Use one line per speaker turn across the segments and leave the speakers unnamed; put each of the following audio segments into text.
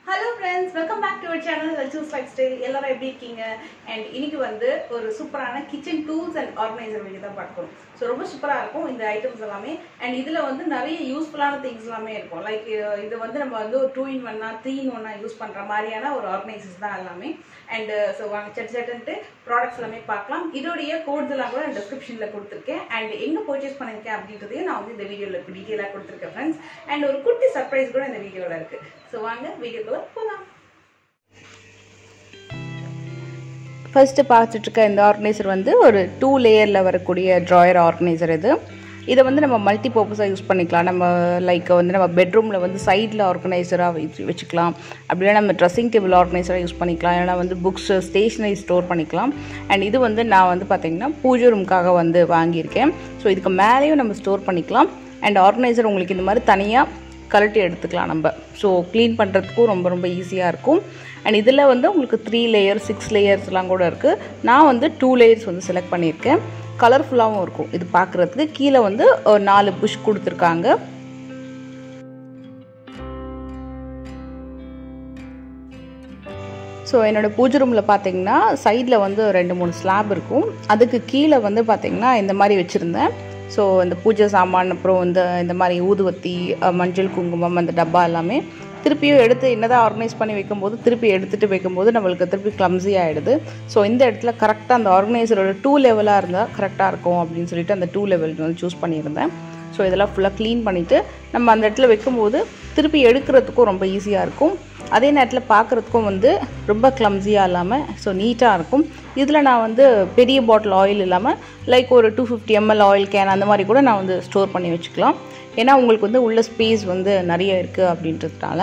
hello friends welcome back to our channel Latchu's lifestyle எல்லாரும் எப்படி இருக்கீங்க அண்ட் இன்னைக்கு வந்து ஒரு சூப்பரான kitchen tools and organiser video தான் பார்க்கணும் ஸோ ரொம்ப சூப்பராக இருக்கும் இந்த ஐட்டம்ஸ் எல்லாமே அண்ட் இதில் வந்து நிறைய யூஸ்ஃபுல்லான திங்ஸ் எல்லாமே இருக்கும் லைக் இது வந்து நம்ம வந்து ஒரு டூ இன் ஒன்னா த்ரீ இன் ஒன்னா யூஸ் பண்ணுற மாதிரியான ஒரு ஆர்கனைசர்ஸ் தான் எல்லாமே அண்ட் ஸோ வாங்க சட் சட்டுன்ட்டு ப்ராடக்ட்ஸ் எல்லாமே பார்க்கலாம் இதோடைய கோட்ஸ் எல்லாம் கூட நான் டிஸ்கிரிப்ஷனில் கொடுத்துருக்கேன் அண்ட் எங்கே பர்ச்சேஸ் பண்ணியிருக்கேன் அப்படின்றதையும் நான் வந்து இந்த வீடியோவில் டீட்டெயிலாக கொடுத்துருக்கேன் ஃப்ரெண்ட்ஸ் அண்ட் ஒரு குட்டி சர்ப்ரைஸ் கூட இந்த வீடியோவில் இருக்குது ஸோ வாங்க வீடியோக்குள்ள போகலாம்
ஃபர்ஸ்ட்டு பார்த்துட்டு இருக்க இந்த ஆர்கனைசர் வந்து ஒரு டூ லேயரில் வரக்கூடிய ட்ராயர் ஆர்கனைசர் இது இதை வந்து நம்ம மல்டி பர்பஸாக யூஸ் பண்ணிக்கலாம் நம்ம லைக் வந்து நம்ம பெட்ரூமில் வந்து சைடில் ஆர்கனைசராக வச்சுக்கலாம் அப்படின்னா நம்ம ட்ரெஸ்ஸிங் டேபிள் ஆர்கனைசராக யூஸ் பண்ணிக்கலாம் இல்லைனா வந்து புக்ஸ் ஸ்டேஷ்னரி ஸ்டோர் பண்ணிக்கலாம் அண்ட் இது வந்து நான் வந்து பார்த்திங்கன்னா பூஜை ரூமுக்காக வந்து வாங்கியிருக்கேன் ஸோ இதுக்கு மேலேயும் நம்ம ஸ்டோர் பண்ணிக்கலாம் அண்ட் ஆர்கனைசர் உங்களுக்கு இந்த மாதிரி தனியாக கழட்டி எடுத்துக்கலாம் நம்ம ஸோ க்ளீன் பண்ணுறதுக்கும் ரொம்ப ரொம்ப ஈஸியாக இருக்கும் அண்ட் இதில் வந்து உங்களுக்கு த்ரீ லேயர் சிக்ஸ் லேயர்ஸ்லாம் கூட இருக்குது நான் வந்து டூ லேயர்ஸ் வந்து செலக்ட் பண்ணியிருக்கேன் கலர்ஃபுல்லாகவும் இருக்கும் இது பார்க்குறதுக்கு கீழே வந்து ஒரு நாலு புஷ் கொடுத்துருக்காங்க ஸோ என்னோடய பூஜை ரூமில் பார்த்தீங்கன்னா சைடில் வந்து ரெண்டு மூணு ஸ்லாப் இருக்கும் அதுக்கு கீழே வந்து பார்த்திங்கன்னா இந்த மாதிரி வச்சுருந்தேன் ஸோ இந்த பூஜை சாமான் அப்புறம் இந்த இந்த மாதிரி ஊதுவத்தி மஞ்சள் குங்குமம் அந்த டப்பா எல்லாமே திருப்பியும் எடுத்து என்னதான் ஆர்கனைஸ் பண்ணி வைக்கும்போது திருப்பி எடுத்துகிட்டு வைக்கும்போது நம்மளுக்கு திருப்பி கிளம்ஸி ஆகிடுது ஸோ இந்த இடத்துல கரெக்டாக அந்த ஆர்கனைசரோட டூ லெவலாக இருந்தால் கரெக்டாக இருக்கும் அப்படின்னு சொல்லிட்டு அந்த டூ லெவல் வந்து சூஸ் பண்ணியிருந்தேன் ஸோ இதெல்லாம் ஃபுல்லாக க்ளீன் பண்ணிவிட்டு நம்ம அந்த இடத்துல வைக்கும்போது திருப்பி எடுக்கிறதுக்கும் ரொம்ப ஈஸியாக இருக்கும் அதே நேரத்தில் பார்க்குறதுக்கும் வந்து ரொம்ப கிளம்ஸியாக இல்லாமல் ஸோ நீட்டாக இருக்கும் இதில் நான் வந்து பெரிய பாட்டில் ஆயில் இல்லாமல் லைக் ஒரு two fifty ML oil can அந்த மாதிரி கூட நான் வந்து ஸ்டோர் பண்ணி வச்சுக்கலாம் ஏன்னா உங்களுக்கு வந்து உள்ள ஸ்பேஸ் வந்து நிறைய இருக்குது அப்படின்றதுனால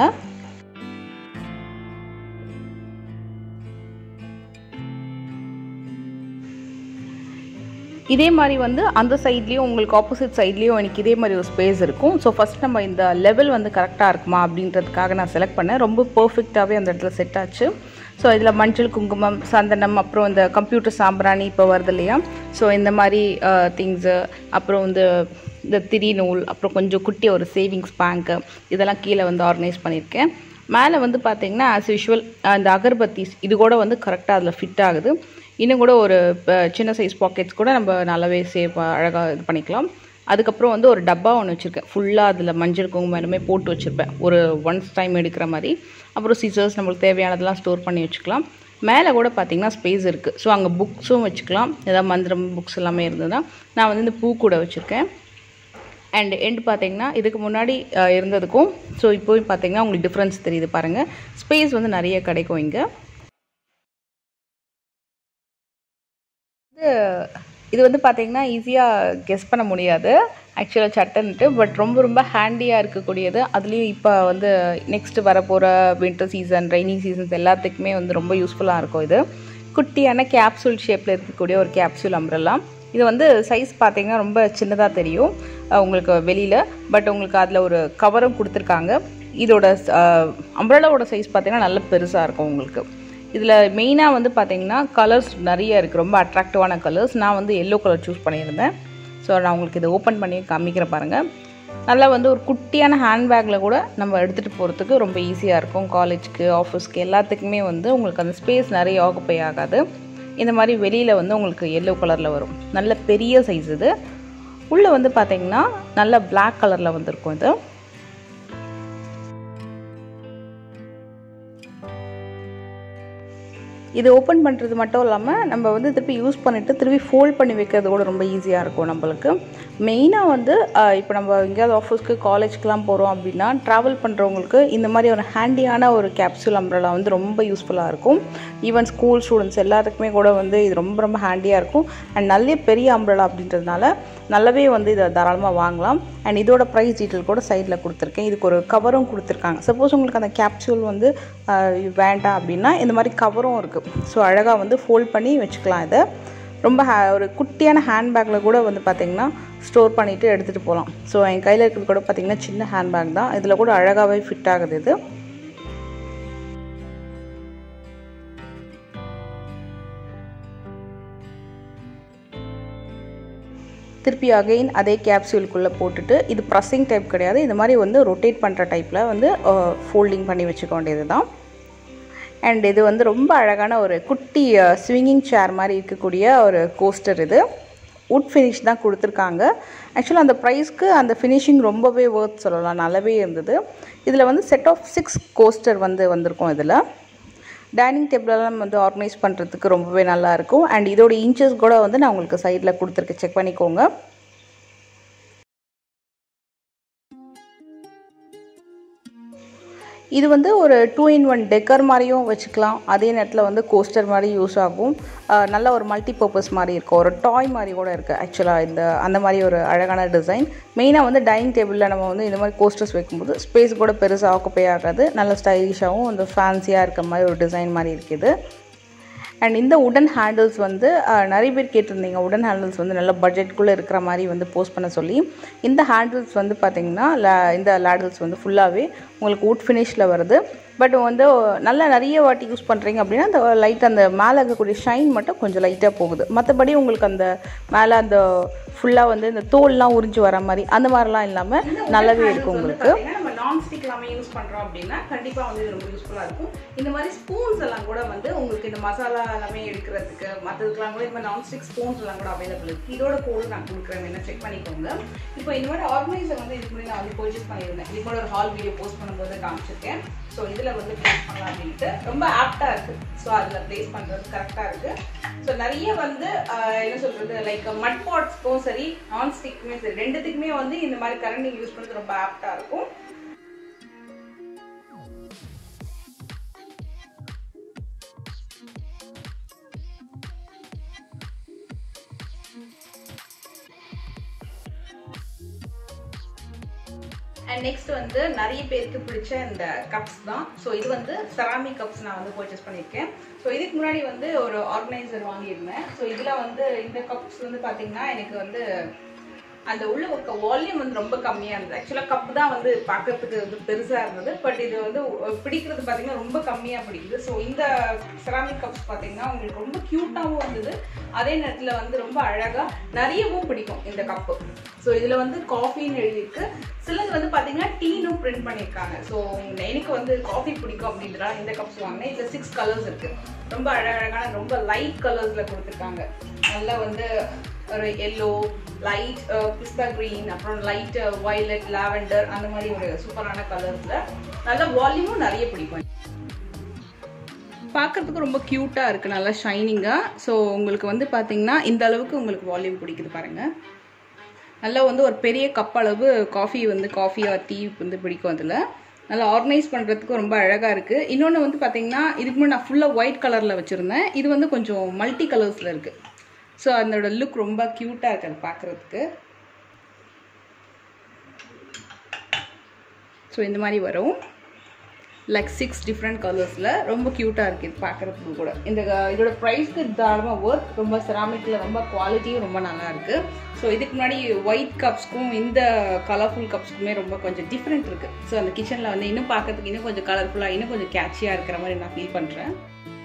இதே மாதிரி வந்து அந்த சைட்லேயும் உங்களுக்கு ஆப்போசிட் சைட்லேயும் எனக்கு இதே மாதிரி ஒரு ஸ்பேஸ் இருக்கும் ஸோ ஃபஸ்ட் நம்ம இந்த லெவல் வந்து கரெக்டாக இருக்குமா அப்படின்றதுக்காக நான் செலக்ட் பண்ணேன் ரொம்ப பர்ஃபெக்டாகவே அந்த இடத்துல செட் ஆச்சு ஸோ இதில் மஞ்சள் குங்குமம் சந்தனம் அப்புறம் இந்த கம்ப்யூட்டர் சாம்பிராணி இப்போ வருது இல்லையா ஸோ இந்த மாதிரி திங்ஸு அப்புறம் வந்து இந்த திரி நூல் அப்புறம் கொஞ்சம் குட்டி ஒரு சேவிங்ஸ் பேங்க்கு இதெல்லாம் கீழே வந்து ஆர்கனைஸ் பண்ணியிருக்கேன் மேலே வந்து பார்த்தீங்கன்னா ஆஸ் யூஷுவல் அந்த அகர்பத்திஸ் இது கூட வந்து கரெக்டாக அதில் ஃபிட் ஆகுது இன்னும் கூட ஒரு சின்ன சைஸ் பாக்கெட்ஸ் கூட நம்ம நல்லாவே சேவ் அழகாக இது பண்ணிக்கலாம் அதுக்கப்புறம் வந்து ஒரு டப்பா ஒன்று வச்சுருக்கேன் ஃபுல்லாக அதில் மஞ்சள் குங்குமம் எல்லாமே போட்டு வச்சுருப்பேன் ஒரு ஒன்ஸ் டைம் எடுக்கிற மாதிரி அப்புறம் சிசர்ஸ் நம்மளுக்கு தேவையானதெல்லாம் ஸ்டோர் பண்ணி வச்சுக்கலாம் மேலே கூட பார்த்திங்கன்னா ஸ்பேஸ் இருக்குது ஸோ அங்கே புக்ஸும் வச்சுக்கலாம் ஏதாவது மந்திரம் புக்ஸ் எல்லாமே இருந்ததுன்னா நான் வந்து இந்த பூ கூட வச்சுருக்கேன் அண்ட் எண்ட் பார்த்தீங்கன்னா இதுக்கு முன்னாடி இருந்ததுக்கும் ஸோ இப்போ பார்த்தீங்கன்னா உங்களுக்கு டிஃப்ரென்ஸ் தெரியுது பாருங்கள் ஸ்பேஸ் வந்து நிறைய கிடைக்கும் இங்கே இது வந்து பார்த்தீங்கன்னா ஈஸியாக கெஸ் பண்ண முடியாது ஆக்சுவலாக சட்டன்ட்டு பட் ரொம்ப ரொம்ப ஹேண்டியாக இருக்கக்கூடியது அதுலேயும் இப்போ வந்து நெக்ஸ்ட் வரப்போகிற வின்டர் சீசன் ரெய்னி சீசன்ஸ் எல்லாத்துக்குமே வந்து ரொம்ப யூஸ்ஃபுல்லாக இருக்கும் இது குட்டியான கேப்சூல் ஷேப்பில் இருக்கக்கூடிய ஒரு கேப்சூல் அம்ப்ரெல்லாம் இது வந்து சைஸ் பார்த்தீங்கன்னா ரொம்ப சின்னதாக தெரியும் உங்களுக்கு வெளியில் பட் உங்களுக்கு அதில் ஒரு கவரும் கொடுத்துருக்காங்க இதோட அம்ப்ரெல்லாவோட சைஸ் பார்த்தீங்கன்னா நல்ல பெருசாக இருக்கும் உங்களுக்கு இதில் மெயினாக வந்து பார்த்தீங்கன்னா கலர்ஸ் நிறைய இருக்குது ரொம்ப அட்ராக்டிவான கலர்ஸ் நான் வந்து எல்லோ கலர் சூஸ் பண்ணியிருந்தேன் ஸோ நான் உங்களுக்கு இதை ஓப்பன் பண்ணி காமிக்கிற பாருங்கள் நல்லா வந்து ஒரு குட்டியான ஹேண்ட்பேக்கில் கூட நம்ம எடுத்துகிட்டு போகிறதுக்கு ரொம்ப ஈஸியாக இருக்கும் காலேஜ்க்கு ஆஃபீஸ்க்கு எல்லாத்துக்குமே வந்து உங்களுக்கு அந்த ஸ்பேஸ் நிறைய ஆக்குப்பை ஆகாது இந்த மாதிரி வெளியில் வந்து உங்களுக்கு எல்லோ கலரில் வரும் நல்ல பெரிய சைஸ் இது உள்ளே வந்து பார்த்தீங்கன்னா நல்ல பிளாக் கலரில் வந்துருக்கும் இது இது ஓப்பன் பண்ணுறது மட்டும் இல்லாமல் நம்ம வந்து திருப்பி யூஸ் பண்ணிவிட்டு திருப்பி ஃபோல்ட் பண்ணி வைக்கிறது கூட ரொம்ப ஈஸியாக இருக்கும் நம்மளுக்கு மெயினாக வந்து இப்போ நம்ம எங்கேயாவது ஆஃபீஸ்க்கு காலேஜ்க்கெலாம் போகிறோம் அப்படின்னா ட்ராவல் பண்ணுறவங்களுக்கு இந்த மாதிரி ஒரு ஹேண்டியான ஒரு கேப்சூல் அம்ப்ரலா வந்து ரொம்ப யூஸ்ஃபுல்லாக இருக்கும் ஈவன் ஸ்கூல் ஸ்டூடெண்ட்ஸ் எல்லாத்துக்குமே கூட வந்து இது ரொம்ப ரொம்ப ஹேண்டியாக இருக்கும் அண்ட் நல்ல பெரிய அம்ப்ரலா அப்படின்றதுனால நல்லாவே வந்து இதை தாராளமாக வாங்கலாம் அண்ட் இதோட ப்ரைஸ் டீட்டெயில் கூட சைடில் கொடுத்துருக்கேன் இதுக்கு ஒரு கவரும் கொடுத்துருக்காங்க சப்போஸ் உங்களுக்கு அந்த கேப்சூல் வந்து வேண்டாம் அப்படின்னா இந்த மாதிரி கவரும் இருக்குது ஸோ அழகாக வந்து ஃபோல்ட் பண்ணி வச்சுக்கலாம் இதை ரொம்ப ஹே ஒரு குட்டியான ஹேண்ட்பேக்கில் கூட வந்து பார்த்திங்கன்னா ஸ்டோர் பண்ணிவிட்டு எடுத்துகிட்டு போகலாம் ஸோ என் கையில் இருக்கிறது கூட பார்த்திங்கன்னா சின்ன ஹேண்ட்பேக் தான் இதில் கூட அழகாகவே ஃபிட் ஆகுது இது திருப்பி அகைன் அதே கேப்சூலுக்குள்ளே போட்டுட்டு இது ப்ரெஸ்ஸிங் டைப் கிடையாது இந்த மாதிரி வந்து ரொட்டேட் பண்ணுற டைப்பில் வந்து ஃபோல்டிங் பண்ணி வச்சுக்க வேண்டியது தான் அண்ட் இது வந்து ரொம்ப அழகான ஒரு குட்டி ஸ்விங்கிங் சேர் மாதிரி இருக்கக்கூடிய ஒரு கோஸ்டர் இது வுட் ஃபினிஷ் தான் கொடுத்துருக்காங்க ஆக்சுவலாக அந்த ப்ரைஸ்க்கு அந்த ஃபினிஷிங் ரொம்பவே ஒர்த் சொல்லலாம் நல்லாவே இருந்தது இதில் வந்து செட் ஆஃப் சிக்ஸ் கோஸ்டர் வந்து வந்திருக்கும் இதில் டைனிங் டேபிளெல்லாம் வந்து ஆர்கனைஸ் பண்ணுறதுக்கு ரொம்பவே நல்லாயிருக்கும் அண்ட் இதோட இன்ச்சஸ் கூட வந்து நான் உங்களுக்கு சைடில் கொடுத்துருக்கேன் செக் பண்ணிக்கோங்க இது வந்து ஒரு டூ இன் ஒன் டெக்கர் மாதிரியும் வச்சுக்கலாம் அதே நேரத்தில் வந்து கோஸ்டர் மாதிரி யூஸ் ஆகும் அஹ் நல்ல ஒரு மல்டி பர்பஸ் மாதிரி இருக்கும் ஒரு டாய் மாதிரி கூட இருக்குது ஆக்சுவலாக இந்த அந்த மாதிரி ஒரு அழகான டிசைன் மெயினாக வந்து டைனிங் டேபிளில் நம்ம வந்து இந்த மாதிரி கோஸ்டர்ஸ் வைக்கும்போது ஸ்பேஸ் கூட பெருசாக ஆக்குப்பே ஆகாது நல்ல ஸ்டைலிஷாகவும் அந்த ஃபேன்சியாக இருக்க மாதிரி ஒரு டிசைன் மாதிரி இருக்குது அண்ட் இந்த உடன் ஹேண்டில்ஸ் வந்து அஹ், நிறைய பேர் கேட்டிருந்தீங்க உடன் ஹேண்டில்ஸ் வந்து நல்ல பட்ஜெட்குள்ளே இருக்கிற மாதிரி வந்து போஸ்ட் பண்ண சொல்லி இந்த ஹேண்டில்ஸ் வந்து பார்த்திங்கன்னா la- இந்த லேடல்ஸ் வந்து ஃபுல்லாகவே உங்களுக்கு வுட் ஃபினிஷில் வருது பட் வந்து நல்லா நிறைய வாட்டி யூஸ் பண்ணுறீங்க அப்படின்னா அந்த லைட் அந்த மேலே இருக்கக்கூடிய ஷைன் மட்டும் கொஞ்சம் லைட்டாக போகுது மற்றபடி உங்களுக்கு அந்த மேலே அந்த ஃபுல்லாக வந்து இந்த தோல்லாம் உறிஞ்சு வர மாதிரி அந்த மாதிரிலாம் இல்லாமல் நல்லாவே இருக்கும் உங்களுக்கு
நம்ம நான் ஸ்டிக் எல்லாமே யூஸ் பண்றோம் அப்படின்னா கண்டிப்பா வந்து இது ரொம்ப யூஸ்ஃபுல்லா இருக்கும் இந்த மாதிரி ஸ்பூன்ஸ் எல்லாம் கூட வந்து உங்களுக்கு இந்த மசாலா எல்லாமே எடுக்கிறதுக்கு மற்றதுக்கெல்லாம் கூட இந்த மாதிரி நான் ஸ்டிக் ஸ்பூன்ஸ் எல்லாம் கூட அவைலபிள் இருக்கு இதோட கோடு நான் கொடுக்குறேன் என்ன செக் பண்ணிக்கோங்க இப்போ இந்த மாதிரி ஆர்கனைசர் வந்து இதுக்கு முன்னாடி நான் வந்து பர்ச்சேஸ் பண்ணியிருந்தேன் இது கூட ஒரு ஹால் வீடியோ போஸ்ட் பண்ணும்போது காமிச்சிருக்கேன் ஸோ இதில் வந்து ப்ளேஸ் பண்ணலாம் அப்படின்ட்டு ரொம்ப ஆப்டாக இருக்கு ஸோ அதில் ப்ளேஸ் பண்ணுறது கரெக்டாக இருக்கு ஸோ நிறைய வந்து ஆஹ், என்ன சொல்றது லைக் மட் பாட்ஸ்க்கும் சரி நான் ஸ்டிக்குமே சரி ரெண்டுத்துக்குமே வந்து இந்த மாதிரி கரண்ட் யூஸ் பண்ணுறது ரொம்ப ஆப்டாக இருக்கும் அண்ட் நெக்ஸ்ட் வந்து நிறைய பேருக்கு பிடிச்ச இந்த கப்ஸ் தான் ஸோ இது வந்து செராமிக் கப்ஸ் நான் வந்து பர்ச்சேஸ் பண்ணியிருக்கேன் ஸோ இதுக்கு முன்னாடி வந்து ஒரு ஆர்கனைசர் வாங்கியிருந்தேன் ஸோ இதில் வந்து இந்த கப்ஸ் வந்து பார்த்தீங்கன்னா எனக்கு வந்து அந்த உள்ள இருக்க வால்யூம் வந்து ரொம்ப கம்மியாக இருந்தது ஆக்சுவலாக கப் தான் வந்து பார்க்கறதுக்கு வந்து பெருசாக இருந்தது பட் இது வந்து உ- பிடிக்கிறது பார்த்தீங்கன்னா ரொம்ப கம்மியாக பிடிக்குது ஸோ இந்த செராமிக் கப்ஸ் பார்த்தீங்கன்னா உங்களுக்கு ரொம்ப க்யூட்டாகவும் இருந்தது அதே நேரத்தில் வந்து ரொம்ப அழகாக நிறையவும் பிடிக்கும் இந்த கப்பு ஸோ இதில் வந்து காஃபின்னு எழுதியிருக்கு சிலது வந்து பார்த்தீங்கன்னா டீனும் பிரிண்ட் பண்ணியிருக்காங்க ஸோ எனக்கு வந்து காஃபி பிடிக்கும் அப்படின்றதால இந்த கப்ஸ் வாங்கினேன் இதில் சிக்ஸ் கலர்ஸ் இருக்குது ரொம்ப அழகழகான ரொம்ப லைட் கலர்ஸில் கொடுத்துருக்காங்க நல்லா வந்து ஒரு எல்லோ லைட் பிஸ்தா green அப்புறம் லைட் violet லாவெண்டர் அந்த மாதிரி ஒரு சூப்பரான கலர்ஸில் நல்ல வால்யூமும் நிறைய பிடிக்கும் பார்க்கறதுக்கு ரொம்ப க்யூட்டாக இருக்குது நல்லா ஷைனிங்காக ஸோ உங்களுக்கு வந்து பார்த்தீங்கன்னா இந்த அளவுக்கு உங்களுக்கு வால்யூம் பிடிக்குது பாருங்கள் நல்லா வந்து ஒரு பெரிய கப் அளவு காஃபி வந்து காஃபி ஆர் டீ வந்து பிடிக்கும் அதில் நல்லா ஆர்கனைஸ் பண்ணுறதுக்கு ரொம்ப அழகாக இருக்குது இன்னொன்று வந்து பார்த்தீங்கன்னா இதுக்கு முன்னாடி நான் ஃபுல்லாக ஒயிட் கலரில் வச்சுருந்தேன் இது வந்து கொஞ்சம் மல்டி கலர்ஸில் இருக்குது ஸோ அதோட லுக் ரொம்ப க்யூட்டாக இருக்குது அது பார்க்குறதுக்கு ஸோ இந்த மாதிரி வரும் லைக் சிக்ஸ் டிஃப்ரெண்ட் கலர்ஸில் ரொம்ப க்யூட்டாக இருக்குது இது பார்க்குறதுக்கு கூட இந்த க- இதோட ப்ரைஸ்க்கு தாராளமாக ஒர்க் ரொம்ப செராமிக்கில் ரொம்ப குவாலிட்டியும் ரொம்ப நல்லா இருக்குது ஸோ இதுக்கு முன்னாடி ஒயிட் கப்ஸ்க்கும் இந்த கலர்ஃபுல் கப்ஸ்க்குமே ரொம்ப கொஞ்சம் டிஃப்ரெண்ட் இருக்குது ஸோ அந்த கிச்சனில் வந்து இன்னும் பார்க்கறதுக்கு இன்னும் கொஞ்சம் கலர்ஃபுல்லாக இன்னும் கொஞ்சம் கேட்சியாக இருக்கிற மாதிரி நான் ஃபீல் பண்ணுறேன்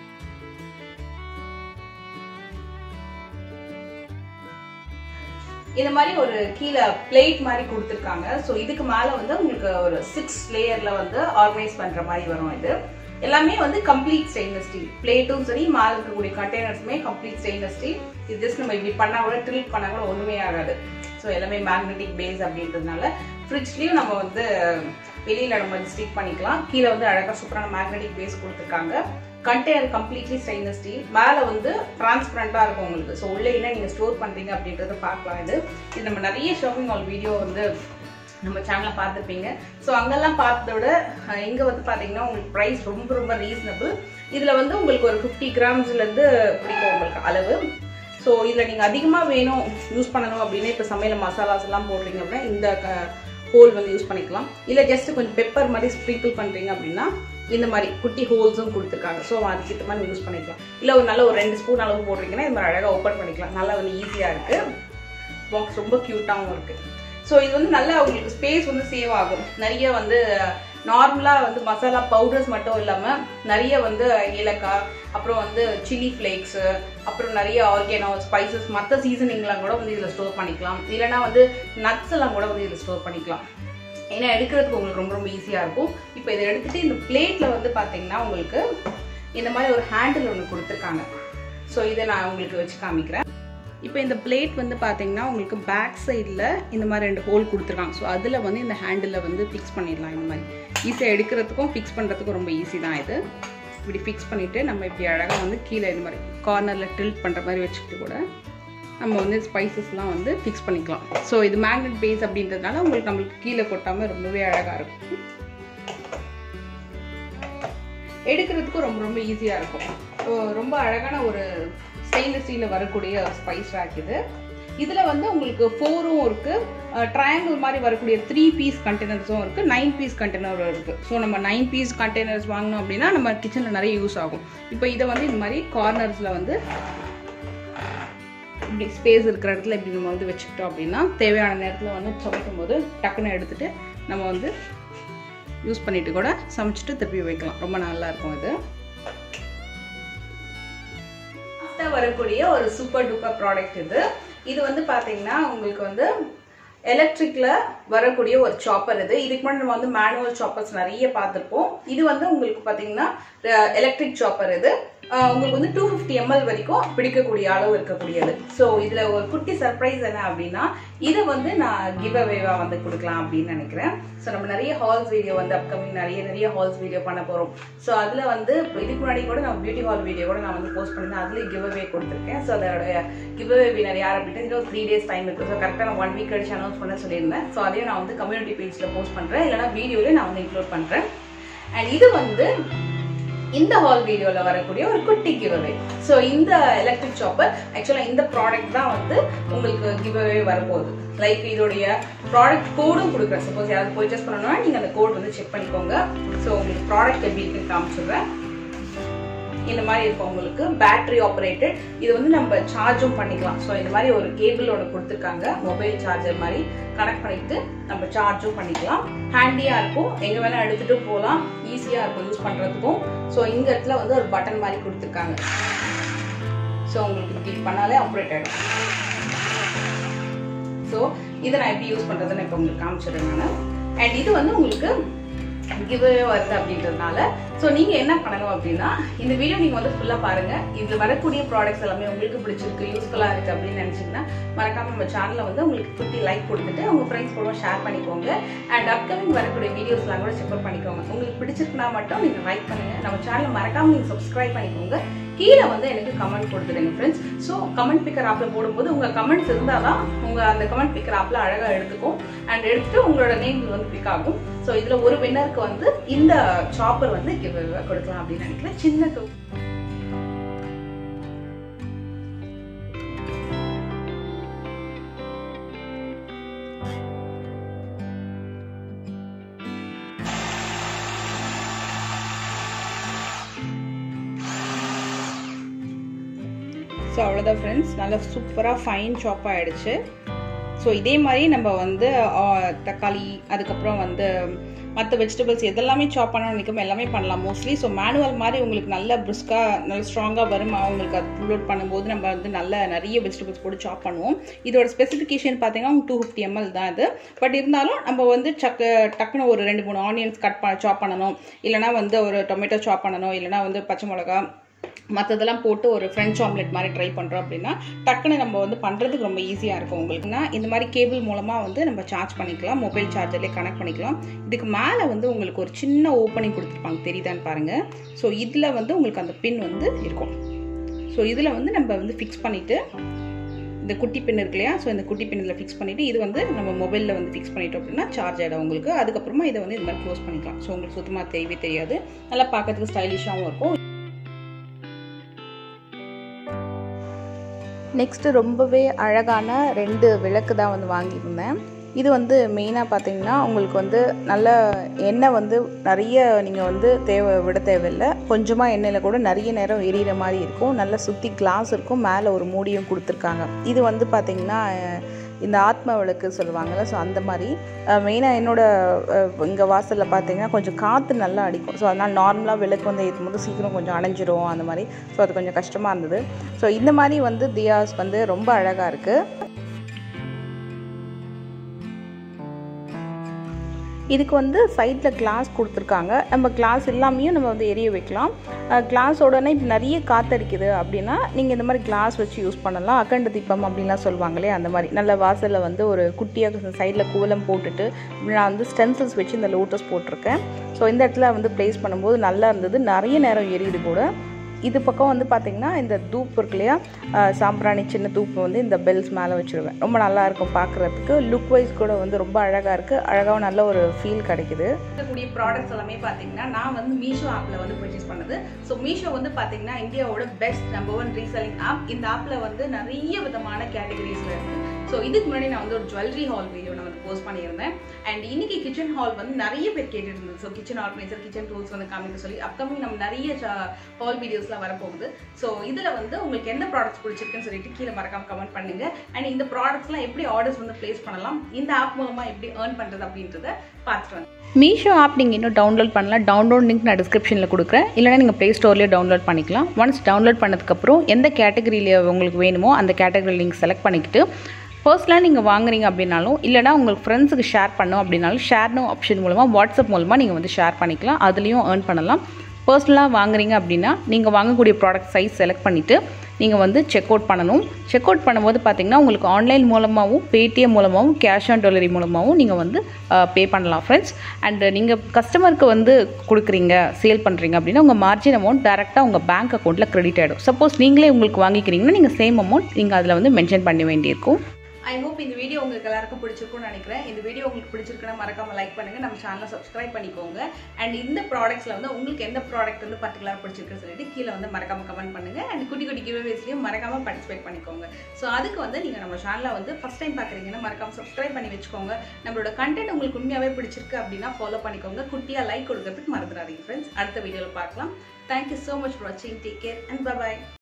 இந்த மாதிரி ஒரு கீழே பிளேட் மாதிரி கொடுத்துருக்காங்க ஸோ இதுக்கு மேலே வந்து உங்களுக்கு ஒரு சிக்ஸ் லேயரில் வந்து ஆர்கனைஸ் பண்ணுற மாதிரி வரும் இது எல்லாமே வந்து கம்ப்ளீட் ஸ்டெயின்லெஸ் ஸ்டீல் பிளேட்டும் சரி மேலே இருக்கக்கூடிய கண்டெய்னர்ஸுமே கம்ப்ளீட் ஸ்டெயின்லெஸ் ஸ்டீல் இது ஜஸ்ட் நம்ம இப்படி பண்ணால் கூட ட்ரில் பண்ணால் கூட ஒன்றுமே ஆகாது ஸோ எல்லாமே மேக்னெட்டிக் பேஸ் அப்படின்றதுனால ஃப்ரிட்ஜ்லேயும் நம்ம வந்து வெளியில் நம்ம வந்து ஸ்டிக் பண்ணிக்கலாம் கீழே வந்து அழகாக சூப்பரான மேக்னெட்டிக் பேஸ் கொடுத்துருக்காங்க கண்டெய்னர் கம்ப்ளீட்லி ஸ்டெயின்லெஸ் ஸ்டீல் மேலே வந்து டிரான்ஸ்பரண்ட்டாக இருக்கும் உங்களுக்கு ஸோ உள்ளே என்ன நீங்கள் ஸ்டோர் பண்ணுறீங்க அப்படின்றத பார்க்கலாம் இது இது நம்ம நிறைய ஷாப்பிங் மால் வீடியோ வந்து நம்ம சேனலில் பார்த்துருப்பீங்க ஸோ அங்கெல்லாம் பார்த்ததை விட இங்கே வந்து பார்த்தீங்கன்னா உங்களுக்கு ப்ரைஸ் ரொம்ப ரொம்ப ரீசனபிள் இதில் வந்து உங்களுக்கு ஒரு ஃபிஃப்டி கிராம்ஸ்லேருந்து பிடிக்கும் உங்களுக்கு அளவு ஸோ இதில் நீங்கள் அதிகமாக வேணும் யூஸ் பண்ணணும் அப்படின்னு இப்போ சமையல் மசாலாஸ் எல்லாம் போடுறீங்க அப்படின்னா இந்த ஹோல் வந்து யூஸ் பண்ணிக்கலாம் இல்லை ஜஸ்ட் கொஞ்சம் பெப்பர் மாதிரி ஸ்ப்ரிங்கிள் பண்ணுறீங்க அப்படின்னா இந்த மாதிரி குட்டி ஹோல்ஸும் கொடுத்துருக்காங்க ஸோ அதுக்கு ஏற்ற மாதிரி யூஸ் பண்ணிக்கலாம் இல்லை ஒரு நல்ல ஒரு ரெண்டு ஸ்பூன் அளவு போடுறீங்கன்னா இந்த மாதிரி அழகாக ஓப்பன் பண்ணிக்கலாம் நல்லா வந்து ஈஸியாக இருக்குது பாக்ஸ் ரொம்ப க்யூட்டாகவும் இருக்குது ஸோ இது வந்து நல்லா உங்களுக்கு ஸ்பேஸ் வந்து சேவ் ஆகும் நிறைய வந்து நார்மலாக வந்து மசாலா பவுடர்ஸ் மட்டும் இல்லாமல் நிறைய வந்து ஏலக்காய் அப்புறம் வந்து சில்லி ஃப்ளேக்ஸு அப்புறம் நிறைய ஆர்கேனோ ஸ்பைசஸ் மற்ற சீசனிங்லாம் கூட வந்து இதில் ஸ்டோர் பண்ணிக்கலாம் இல்லைனா வந்து நட்ஸ் எல்லாம் கூட வந்து இதில் ஸ்டோர் பண்ணிக்கலாம் ஏன்னா எடுக்கிறதுக்கு உங்களுக்கு ரொம்ப ரொம்ப ஈஸியாக இருக்கும் இப்போ இதை எடுத்துகிட்டு இந்த பிளேட்டில் வந்து பார்த்தீங்கன்னா உங்களுக்கு இந்த மாதிரி ஒரு ஹேண்டில் ஒன்று கொடுத்துருக்காங்க ஸோ இதை நான் உங்களுக்கு வச்சு காமிக்கிறேன் இப்போ இந்த பிளேட் வந்து பார்த்தீங்கன்னா உங்களுக்கு பேக் சைடில் இந்த மாதிரி ரெண்டு ஹோல் கொடுத்துருக்காங்க ஸோ அதில் வந்து இந்த ஹேண்டில் வந்து ஃபிக்ஸ் பண்ணிடலாம் இந்த மாதிரி ஈஸியாக எடுக்கிறதுக்கும் ஃபிக்ஸ் பண்ணுறதுக்கும் ரொம்ப ஈஸி தான் இது இப்படி ஃபிக்ஸ் பண்ணிவிட்டு நம்ம இப்படி அழகாக வந்து கீழே இந்த மாதிரி கார்னரில் டில்ட் பண்ணுற மாதிரி வச்சுக்கிட்டு கூட நம்ம வந்து ஸ்பைசஸ்லாம் வந்து ஃபிக்ஸ் பண்ணிக்கலாம் ஸோ இது மேக்னெட் பேஸ் அப்படின்றதுனால உங்களுக்கு நம்மளுக்கு கீழே கொட்டாமல் ரொம்பவே அழகாக இருக்கும் எடுக்கிறதுக்கும் ரொம்ப ரொம்ப ஈஸியாக இருக்கும் ஸோ ரொம்ப அழகான ஒரு ஸ்டெயின்லெஸ் ஸ்டீலில் வரக்கூடிய ஸ்பைஸ் ரேக் இது இதில் வந்து உங்களுக்கு ஃபோரும் இருக்குது ட்ரையாங்கிள் மாதிரி வரக்கூடிய த்ரீ பீஸ் கண்டெய்னர்ஸும் இருக்குது நைன் பீஸ் கண்டெய்னரும் இருக்குது ஸோ நம்ம நைன் பீஸ் கண்டெய்னர்ஸ் வாங்கினோம் அப்படின்னா நம்ம கிச்சனில் நிறைய யூஸ் ஆகும் இப்போ இதை வந்து இந்த மாதிரி கார்னர்ஸில் வந்து இப்படி ஸ்பேஸ் இருக்கிற இடத்துல இப்படி நம்ம வந்து வச்சுக்கிட்டோம் அப்படின்னா தேவையான நேரத்தில் வந்து சமைக்கும் போது டக்குன்னு எடுத்துகிட்டு நம்ம வந்து யூஸ் பண்ணிட்டு கூட சமைச்சிட்டு திருப்பி வைக்கலாம் ரொம்ப நல்லா இருக்கும் இது வரக்கூடிய ஒரு சூப்பர் டூப்பர் ப்ராடக்ட் இது இது வந்து பார்த்தீங்கன்னா உங்களுக்கு வந்து எலக்ட்ரிக்ல வரக்கூடிய ஒரு சாப்பர் இது இதுக்கு முன்னாடி நம்ம வந்து மேனுவல் சாப்பர்ஸ் நிறைய பார்த்துருப்போம் இது வந்து உங்களுக்கு பார்த்தீங்கன்னா எலக்ட்ரிக் சாப்பர் இது உங்களுக்கு வந்து டூ ஃபிஃப்டி எம்எல் வரைக்கும் பிடிக்கக்கூடிய அளவு இருக்கக்கூடியது ஸோ இதில் ஒரு குட்டி சர்ப்ரைஸ் என்ன அப்படின்னா இதை வந்து நான் கிவ் அவேவாக வந்து கொடுக்கலாம் அப்படின்னு நினைக்கிறேன் ஸோ நம்ம நிறைய ஹால்ஸ் வீடியோ வந்து அப்கமிங் நிறைய நிறைய ஹால்ஸ் வீடியோ பண்ண போகிறோம் ஸோ அதில் வந்து இதுக்கு முன்னாடி கூட நான் பியூட்டி ஹால் வீடியோ கூட நான் வந்து போஸ்ட் பண்ணியிருந்தேன் அதுலேயும் கிவ் அவே கொடுத்துருக்கேன் ஸோ அதோட கிவ் அவே வினர் யார் அப்படின்ட்டு இன்னும் த்ரீ டேஸ் டைம் இருக்குது ஸோ கரெக்டாக நான் ஒன் வீக் கழிச்சு அனௌன்ஸ் பண்ண சொல்லியிருந்தேன் ஸோ அதையும் நான் வந்து கம்யூனிட்டி பேஜில் போஸ்ட் பண்ணுறேன் இல்லைனா வீடியோலேயே நான் வந்து இன்க்ளூட் பண்ணுறேன் அண்ட் இது வந்து இந்த ஹால் வீடியோவில் வரக்கூடிய ஒரு குட்டி கிவ்அவே ஸோ இந்த எலக்ட்ரிக் சாப்பர் ஆக்சுவலாக இந்த ப்ராடக்ட் தான் வந்து உங்களுக்கு கிவ்அவே வரப்போகுது லைக் இதோடைய ப்ராடக்ட் கோடும் கொடுக்குறேன் சப்போஸ் யாராவது பர்ச்சேஸ் பண்ணணும்னா நீங்கள் அந்த கோட் வந்து செக் பண்ணிக்கோங்க ஸோ உங்களுக்கு ப்ராடக்ட் எப்படி இருக்குன்னு காமிச்சிடுறேன் இந்த மாதிரி இருக்கும் உங்களுக்கு பேட்டரி ஆப்ரேட்டட் இது வந்து நம்ம சார்ஜும் பண்ணிக்கலாம் ஸோ இந்த மாதிரி ஒரு கேபிள் ஒன்று கொடுத்துருக்காங்க மொபைல் சார்ஜர் மாதிரி கனெக்ட் பண்ணிட்டு நம்ம சார்ஜும் பண்ணிக்கலாம் ஹேண்டியாக இருக்கும் எங்கே வேணால் எடுத்துகிட்டு போகலாம் ஈஸியாக இருக்கும் யூஸ் பண்ணுறதுக்கும் ஸோ இந்த இடத்துல வந்து ஒரு பட்டன் மாதிரி கொடுத்துருக்காங்க ஸோ உங்களுக்கு இப்படி பண்ணாலே ஆப்ரேட் ஆகிடும் ஸோ இதை நான் எப்படி யூஸ் பண்ணுறதுன்னு இப்போ உங்களுக்கு காமிச்சிடுறேன் நான் அண்ட் இது வந்து உங்களுக்கு கிவ்வே வருது அப்படின்றதுனால ஸோ நீங்கள் என்ன பண்ணணும் அப்படின்னா இந்த வீடியோ நீங்கள் வந்து ஃபுல்லாக பாருங்கள் இதில் வரக்கூடிய ப்ராடக்ட்ஸ் எல்லாமே உங்களுக்கு பிடிச்சிருக்கு யூஸ்ஃபுல்லாக இருக்குது அப்படின்னு நினச்சிங்கன்னா மறக்காம நம்ம சேனலில் வந்து உங்களுக்கு குட்டி லைக் கொடுத்துட்டு உங்கள் ஃப்ரெண்ட்ஸ் கூட ஷேர் பண்ணிக்கோங்க அண்ட் அப்கமிங் வரக்கூடிய வீடியோஸ்லாம் கூட செக் பண்ணிக்கோங்க உங்களுக்கு பிடிச்சிருக்குன்னா மட்டும் நீங்கள் லைக் பண்ணுங்கள் நம்ம சேனலை மறக்காமல் நீங்கள் சப்ஸ்கிரைப் பண்ணிக்கோங்க கீழே வந்து எனக்கு கமெண்ட் கொடுத்துருங்க ஃப்ரெண்ட்ஸ் ஸோ கமெண்ட் பிக்கர் ஆப்பில் போடும்போது உங்கள் கமெண்ட்ஸ் இருந்தால் தான் உங்கள் அந்த கமெண்ட் பிக்கர் ஆப்பில் அழகாக எடுத்துக்கும் அண்ட் எடுத்துட்டு உங்களோட நேம் வந்து பிக் ஆகும் ஸோ இதில் ஒரு வின்னருக்கு வந்து இந்த சாப்பர் வந்து கொடுக்கலாம் அப்படின்னு நினைக்கிறேன் சின்ன ஸோ அவ்வளோதான் ஃப்ரெண்ட்ஸ் நல்லா சூப்பராக ஃபைன் சாப் ஆகிடுச்சு ஸோ இதே மாதிரி நம்ம வந்து தக்காளி அதுக்கப்புறம் வந்து மற்ற வெஜிடபிள்ஸ் எதெல்லாமே சாப் பண்ண நினைக்கும் எல்லாமே பண்ணலாம் மோஸ்ட்லி ஸோ மேனுவல் மாதிரி உங்களுக்கு நல்ல பிரிஸ்காக நல்ல ஸ்ட்ராங்காக வருமா உங்களுக்கு அப்லோட் பண்ணும்போது நம்ம வந்து நல்ல நிறைய வெஜிடபிள்ஸ் போட்டு சாப் பண்ணுவோம் இதோட ஸ்பெசிஃபிகேஷன் பார்த்தீங்கன்னா டூ ஃபிஃப்டி எம்எல் தான் இது பட் இருந்தாலும் நம்ம வந்து சக்கு டக்குன்னு ஒரு ரெண்டு மூணு ஆனியன்ஸ் கட் பண்ண சாப் பண்ணணும் இல்லைனா வந்து ஒரு டொமேட்டோ சாப் பண்ணணும் இல்லைனா வந்து பச்சை மிளகா மற்றதெல்லாம் போட்டு ஒரு ஃப்ரெஞ்ச் ஆம்லெட் மாதிரி ட்ரை பண்ணுறோம் அப்படின்னா டக்குன்னு நம்ம வந்து பண்ணுறதுக்கு ரொம்ப ஈஸியாக இருக்கும் உங்களுக்குன்னா இந்த மாதிரி கேபிள் மூலமாக வந்து நம்ம சார்ஜ் பண்ணிக்கலாம் மொபைல் சார்ஜர்லேயே கனெக்ட் பண்ணிக்கலாம் இதுக்கு மேலே வந்து உங்களுக்கு ஒரு சின்ன ஓப்பனிங் கொடுத்துருப்பாங்க தெரியுதான்னு பாருங்கள் ஸோ இதில் வந்து உங்களுக்கு அந்த பின் வந்து இருக்கும் ஸோ இதில் வந்து நம்ம வந்து ஃபிக்ஸ் பண்ணிவிட்டு இந்த குட்டி பின் இருக்கு இல்லையா ஸோ இந்த குட்டி பின்னில் ஃபிக்ஸ் பண்ணிவிட்டு இது வந்து நம்ம மொபைலில் வந்து ஃபிக்ஸ் பண்ணிட்டோம் அப்படின்னா சார்ஜ் ஆகிடும் உங்களுக்கு அதுக்கப்புறமா இதை வந்து இது மாதிரி க்ளோஸ் பண்ணிக்கலாம் ஸோ உங்களுக்கு சுத்தமாக தெரியவே தெரியாது நல்லா பார்க்கறதுக்கு ஸ்டைலிஷாகவும் இருக்கும்
நெக்ஸ்ட்டு ரொம்பவே அழகான ரெண்டு விளக்கு தான் வந்து வாங்கியிருந்தேன் இது வந்து மெயினாக பார்த்தீங்கன்னா உங்களுக்கு வந்து நல்ல எண்ணெய் வந்து நிறைய நீங்கள் வந்து தேவை விட தேவையில்லை கொஞ்சமாக எண்ணெயில் கூட நிறைய நேரம் எரியிற மாதிரி இருக்கும் நல்லா சுற்றி கிளாஸ் இருக்கும் மேலே ஒரு மூடியும் கொடுத்துருக்காங்க இது வந்து பார்த்திங்கன்னா இந்த ஆத்ம விளக்கு சொல்லுவாங்கள்ல ஸோ அந்த மாதிரி மெயினாக என்னோட இங்கே வாசலில் பார்த்தீங்கன்னா கொஞ்சம் காற்று நல்லா அடிக்கும் ஸோ அதனால் நார்மலாக விளக்கு வந்து ஏற்றும் போது சீக்கிரம் கொஞ்சம் அணைஞ்சிரும் அந்த மாதிரி ஸோ அது கொஞ்சம் கஷ்டமாக இருந்தது ஸோ இந்த மாதிரி வந்து தியாஸ் வந்து ரொம்ப அழகாக இருக்குது இதுக்கு வந்து சைடில் கிளாஸ் கொடுத்துருக்காங்க நம்ம கிளாஸ் இல்லாமையும் நம்ம வந்து எரிய வைக்கலாம் கிளாஸோடனே இப்போ நிறைய காத்தடிக்குது அப்படின்னா நீங்கள் இந்த மாதிரி கிளாஸ் வச்சு யூஸ் பண்ணலாம் அக்கண்ட தீபம் அப்படின்லாம் சொல்லுவாங்களே அந்த மாதிரி நல்ல வாசலில் வந்து ஒரு குட்டியாக சைடில் கூலம் போட்டுட்டு நான் வந்து ஸ்டென்சில்ஸ் வச்சு இந்த லோட்டஸ் போட்டிருக்கேன் ஸோ இந்த இடத்துல வந்து ப்ளேஸ் பண்ணும்போது நல்லா இருந்தது நிறைய நேரம் எரியுது கூட இது பக்கம் வந்து பார்த்திங்கன்னா இந்த தூப் இருக்கு இல்லையா சாம்பிராணி சின்ன தூப்பு வந்து இந்த பெல்ஸ் மேலே வச்சுருவேன் ரொம்ப நல்லா இருக்கும் பார்க்குறதுக்கு லுக் வைஸ் கூட வந்து ரொம்ப அழகாக இருக்குது அழகாகவும் நல்ல ஒரு ஃபீல் கிடைக்குது
இருக்கக்கூடிய ப்ராடக்ட்ஸ் எல்லாமே பார்த்தீங்கன்னா நான் வந்து மீஷோ ஆப்பில் வந்து பர்ச்சேஸ் பண்ணது ஸோ மீஷோ வந்து பார்த்தீங்கன்னா இந்தியாவோட best number one reselling app இந்த ஆப்பில் வந்து நிறைய விதமான கேட்டகரிஸில் இருக்குது ஸோ இதுக்கு முன்னாடி நான் வந்து ஒரு ஜுவல்லரி ஹால் வீடியோ நான் வந்து போஸ்ட் பண்ணியிருந்தேன் அண்ட் இன்னைக்கு கிச்சன் ஹால் வந்து நிறைய பேர் கேட்டுட்டு இருந்தது so kitchen organiser kitchen tools வந்து காமிக்க சொல்லி அப்கமிங் நம்ம நிறைய ஹால் வீடியோஸ்லாம் வரப்போகுது ஸோ இதில் வந்து உங்களுக்கு எந்த ப்ராடக்ட்ஸ் பிடிச்சிருக்குன்னு சொல்லிட்டு கீழே மறக்காம கமெண்ட் பண்ணுங்க அண்ட் இந்த ப்ராடக்ட்ஸ்லாம் எப்படி ஆர்டர்ஸ் வந்து பிளேஸ் பண்ணலாம் இந்த ஆப் மூலமாக எப்படி ஏர்ன் பண்ணுறது அப்படின்றத பார்த்துட்டு வந்து
மீஷோ ஆப் நீங்கள் இன்னும் டவுன்லோட் பண்ணலாம் டவுன்லோட் லிங்க் நான் டிஸ்கிரிப்ஷனில் கொடுக்குறேன் இல்லைனா நீங்கள் ப்ளே ஸ்டோர்லேயே டவுன்லோட் பண்ணிக்கலாம் ஒன்ஸ் டவுன்லோட் பண்ணதுக்கப்புறம் எந்த கேட்டகரியில் உங்களுக்கு வேணுமோ அந்த கேட்டகரி லிங்க் செலக்ட் பண்ணிக்கிட்டு பர்சனலாக நீங்கள் வாங்குறீங்க அப்படின்னாலும் இல்லைனா உங்களுக்கு ஃப்ரெண்ட்ஸுக்கு ஷேர் பண்ணோம் அப்படின்னாலும் ஷேர்னோ ஆப்ஷன் மூலமாக வாட்ஸ்அப் மூலமாக நீங்கள் வந்து ஷேர் பண்ணிக்கலாம் அதுலேயும் ஏர்ன் பண்ணலாம் பர்சனலாக வாங்குறீங்க அப்படின்னா நீங்கள் வாங்கக்கூடிய ப்ராடக்ட் சைஸ் செலக்ட் பண்ணிவிட்டு நீங்கள் வந்து செக் அவுட் பண்ணணும் செக் அவுட் பண்ணும்போது பார்த்தீங்கன்னா உங்களுக்கு ஆன்லைன் மூலமாகவும் பேடிஎம் மூலமாகவும் கேஷ் ஆன் டெலிவரி மூலமாகவும் நீங்கள் வந்து பே பண்ணலாம் ஃப்ரெண்ட்ஸ் அண்ட் நீங்கள் கஸ்டமருக்கு வந்து கொடுக்குறீங்க சேல் பண்ணுறீங்க அப்படின்னா உங்கள் மார்ஜின் அமௌண்ட் டேரெக்டாக உங்கள் பேங்க் அக்கௌண்ட்டில் கிரெடிட் ஆகிடும் சப்போஸ் நீங்களே உங்களுக்கு வாங்கிக்கிறீங்கன்னா நீங்கள் சேம் அமௌண்ட் நீங்கள் அதில் வந்து மென்ஷன் பண்ண வேண்டியிருக்கும்
ஐ ஹோப் இந்த வீடியோ உங்களுக்கு எல்லாருக்கும் பிடிச்சிருக்கும்னு நினைக்கிறேன் இந்த வீடியோ உங்களுக்கு பிடிச்சிருக்குன்னா மறக்காம லைக் பண்ணுங்க நம்ம சேனலை சப்ஸ்கிரைப் பண்ணிக்கோங்க அண்ட் இந்த ப்ராடக்ட்ஸ்ல வந்து உங்களுக்கு எந்த ப்ராடக்ட் வந்து பர்டிகுலர் பிடிச்சிருக்குன்னு சொல்லிட்டு கீழே வந்து மறக்காம கமெண்ட் பண்ணுங்க அண்ட் குட்டி குட்டி கிவ்வேஸ்லையும் மறக்காம பார்ட்டிசிபேட் பண்ணிக்கோங்க ஸோ அதுக்கு வந்து நீங்க நம்ம சேனலை வந்து ஃபர்ஸ்ட் டைம் பார்க்குறீங்கன்னா மறக்காம சப்ஸ்கிரைப் பண்ணி வச்சுக்கோங்க நம்மளோட கண்டென்ட் உங்களுக்கு உண்மையாவே பிடிச்சிருக்கு அப்படின்னா ஃபாலோ பண்ணிக்கோங்க குட்டியா லைக் கொடுக்கறதுக்கு மறந்துடாதீங்க ஃப்ரெண்ட்ஸ் அடுத்த வீடியோவில் பார்க்கலாம் தேங்க்யூ ஸோ மச் ஃபார் வாட்சிங் டேக் கேர் அண்ட் பை